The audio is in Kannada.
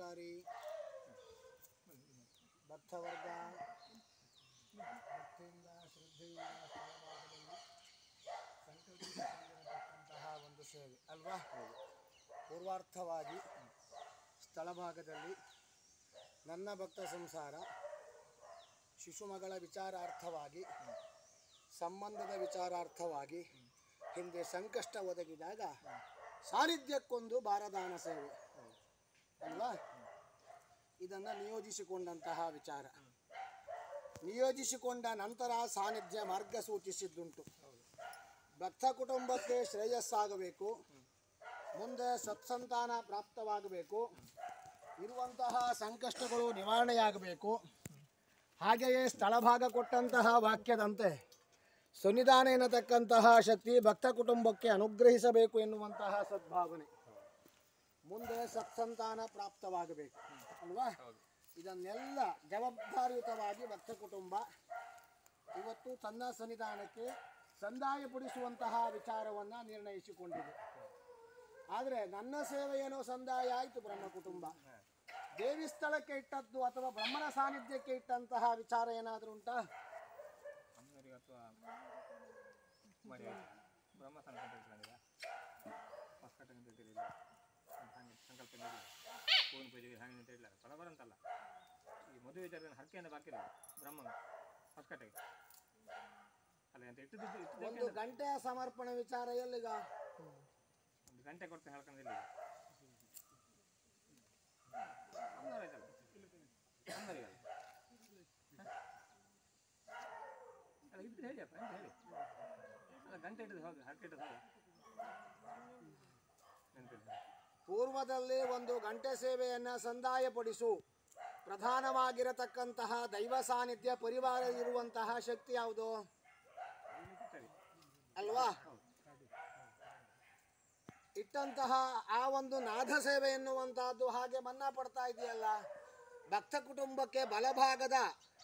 ನಮಸ್ಕಾರಿ ಭಕ್ತವರ್ಗ ಭಕ್ತಿಯಿಂದ ಶ್ರದ್ಧೆಯಿಂದ ಸ್ಥಳಭಾಗದಲ್ಲಿ ಸಂಕಲ್ಪಿಸಿಕೊಂಡಿರತಕ್ಕಂತಹ ಒಂದು ಸೇವೆ ಅಲ್ವಾ ಪೂರ್ವಾರ್ಥವಾಗಿ ಸ್ಥಳಭಾಗದಲ್ಲಿ ನನ್ನ ಭಕ್ತ ಸಂಸಾರ ಶಿಶುಮಗಳ ವಿಚಾರಾರ್ಥವಾಗಿ ಸಂಬಂಧದ ವಿಚಾರಾರ್ಥವಾಗಿ ಹಿಂದೆ ಸಂಕಷ್ಟ ಒದಗಿದಾಗ ಸಾನ್ನಿಧ್ಯಕ್ಕೊಂದು ಬಾರದಾನ ಸೇವೆ ಅಲ್ವಾ ಇದನ್ನು ನಿಯೋಜಿಸಿಕೊಂಡಂತಹ ವಿಚಾರ ನಿಯೋಜಿಸಿಕೊಂಡ ನಂತರ ಸಾನ್ನಿಧ್ಯ ಮಾರ್ಗ ಸೂಚಿಸಿದ್ದುಂಟು ಭಕ್ತ ಕುಟುಂಬಕ್ಕೆ ಶ್ರೇಯಸ್ಸಾಗಬೇಕು ಮುಂದೆ ಸತ್ಸಂತಾನ ಪ್ರಾಪ್ತವಾಗಬೇಕು ಇರುವಂತಹ ಸಂಕಷ್ಟಗಳು ನಿವಾರಣೆಯಾಗಬೇಕು ಹಾಗೆಯೇ ಸ್ಥಳಭಾಗ ಕೊಟ್ಟಂತಹ ವಾಕ್ಯದಂತೆ ಸುನಿಧಾನ ಎನ್ನತಕ್ಕಂತಹ ಶಕ್ತಿ ಭಕ್ತ ಕುಟುಂಬಕ್ಕೆ ಅನುಗ್ರಹಿಸಬೇಕು ಎನ್ನುವಂತಹ ಸದ್ಭಾವನೆ ಮುಂದೆ ಸತ್ಸಂತಾನ ಪ್ರಾಪ್ತವಾಗಬೇಕು ಅಲ್ವಾ ಇದನ್ನೆಲ್ಲ ಜವಾಬ್ದಾರಿಯುತವಾಗಿ ಭಕ್ತ ಕುಟುಂಬ ಇವತ್ತು ತನ್ನ ಸನ್ನಿಧಾನಕ್ಕೆ ಸಂದಾಯಪಡಿಸುವಂತಹ ವಿಚಾರವನ್ನು ನಿರ್ಣಯಿಸಿಕೊಂಡಿದೆ ಆದರೆ ನನ್ನ ಸೇವೆ ಏನೋ ಸಂದಾಯ ಆಯಿತು ಬ್ರಹ್ಮ ಕುಟುಂಬ ದೇವಿ ಸ್ಥಳಕ್ಕೆ ಇಟ್ಟದ್ದು ಅಥವಾ ಬ್ರಹ್ಮನ ಸಾನ್ನಿಧ್ಯಕ್ಕೆ ಇಟ್ಟಂತಹ ವಿಚಾರ ಏನಾದರೂ ಉಂಟಾ ಅಮ್ಮನವರಿಗೆ ಅಥವಾ ಮರಿ ಬ್ರಹ್ಮ ಸಂಕಲ್ಪ ಇಟ್ಕೊಂಡಿಲ್ಲ ಹೊಸಕಟ್ಟ ಅಂತ ಹೇಳಿಲ್ಲ ಸಂಕಲ್ಪ ಇಲ್ಲ ಪೂರ್ಣ ಪೂಜೆಗೆ ಹಾಗೆ ಅಂತ ಹೇಳಿಲ್ಲ ಫಲ ಬರಂತಲ್ಲ ಈ ಮದುವೆ ವಿಚಾರದಲ್ಲಿ ಹರಕೆಯನ್ನು ಬಾಕಿ ಇಲ್ಲ ಬ್ರಹ್ಮ ಹೊಸಕಟ್ಟೆಗೆ ಅಲ್ಲ ಅಂತ ಇಟ್ಟದ್ದು ಇಟ್ಟದ್ದಕ್ಕೆ ಒಂದು ಗಂಟೆಯ ಸಮರ್ಪಣೆ ವಿಚಾರ ಎಲ್ಲಿಗ ಒಂದು ಗಂಟೆ ಕೊಡ್ತೇನೆ ಹೇಳ್ಕೊಂಡಿಲ್ಲ ಅಮ್ಮನವರಾಯ್ತಲ್ಲ ಅಮ್ಮನವರಿಗಲ್ಲ ಅಲ್ಲ ಇದ್ರೆ ಹೇಳಿ ಅಪ್ಪ ಎಂತ ಹೇಳಿ ಅಲ್ಲ ಗಂಟೆ ಇಟ್ಟದ್ದು ಹೌದು ಹರಕೆ ಇಟ್ಟದ್ದು ಹೌದು ನೆನಪಿಲ್ಲ ಪೂರ್ವದಲ್ಲಿ ಒಂದು ಗಂಟೆ ಸೇವೆಯನ್ನು ಸಂದಾಯಪಡಿಸು ಪ್ರಧಾನವಾಗಿರತಕ್ಕಂತಹ ದೈವ ಸಾನ್ನಿಧ್ಯ ಪರಿವಾರ ಇರುವಂತಹ ಶಕ್ತಿ ಯಾವುದು ಸರಿ ಅಲ್ವಾ ಇಟ್ಟಂತಹ ಆ ಒಂದು ನಾದ ಸೇವೆ ಎನ್ನುವಂತಹದ್ದು ಹಾಗೆ ಮನ್ನಾ ಪಡ್ತಾ ಇದೆಯಲ್ಲ ಭಕ್ತ ಕುಟುಂಬಕ್ಕೆ ಬಲಭಾಗದ